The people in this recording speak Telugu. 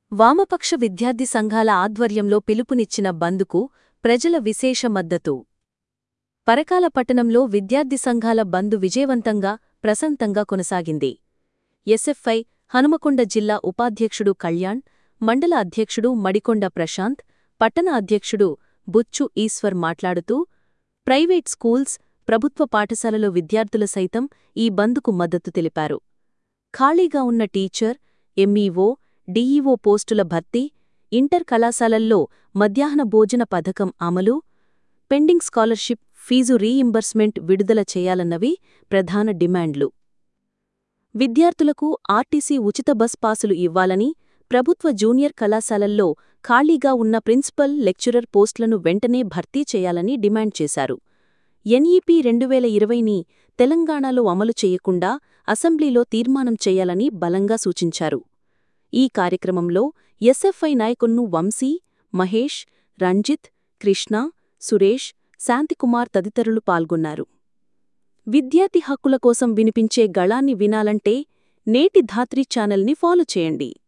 వామపక్ష విద్యార్థి సంఘాల ఆధ్వర్యంలో పిలుపునిచ్చిన బంద్కు ప్రజల విశేష మద్దతు పరకాల పట్టణంలో విద్యార్థి సంఘాల బంద్ విజయవంతంగా ప్రశాంతంగా కొనసాగింది ఎస్ఎఫ్ఐ హనుమకొండ జిల్లా ఉపాధ్యక్షుడు కళ్యాణ్ మండల అధ్యక్షుడు మడికొండ ప్రశాంత్ పట్టణ అధ్యక్షుడు బుచ్చు ఈశ్వర్ మాట్లాడుతూ ప్రైవేట్ స్కూల్స్ ప్రభుత్వ పాఠశాలలో విద్యార్థులు సైతం ఈ బంద్కు మద్దతు తెలిపారు ఖాళీగా ఉన్న టీచర్ ఎంఈఓ డీఈఓ పోస్టుల భర్తీ ఇంటర్ కళాశాలల్లో మధ్యాహ్న భోజన పథకం అమలు పెండింగ్ స్కాలర్షిప్ ఫీజు రీయింబర్స్మెంట్ విడుదల చేయాలన్నవి ప్రధాన డిమాండ్లు విద్యార్థులకు ఆర్టీసీ ఉచిత బస్ పాసులు ఇవ్వాలని ప్రభుత్వ జూనియర్ కళాశాలల్లో ఖాళీగా ఉన్న ప్రిన్సిపల్ లెక్చరర్ పోస్టులను వెంటనే భర్తీ చేయాలని డిమాండ్ చేశారు ఎన్ఈపీ రెండువేల ఇరవైని తెలంగాణలో అమలు చేయకుండా అసెంబ్లీలో తీర్మానం చేయాలని బలంగా సూచించారు ఈ కార్యక్రమంలో ఎస్ఎఫ్ఐ నాయకున్ను వంశీ మహేష్ రంజిత్ కృష్ణ సురేష్ శాంతికుమార్ తదితరులు పాల్గొన్నారు విద్యార్థి హక్కుల కోసం వినిపించే గళాన్ని వినాలంటే నేటి ధాత్రి ఛానల్ని ఫాలో చేయండి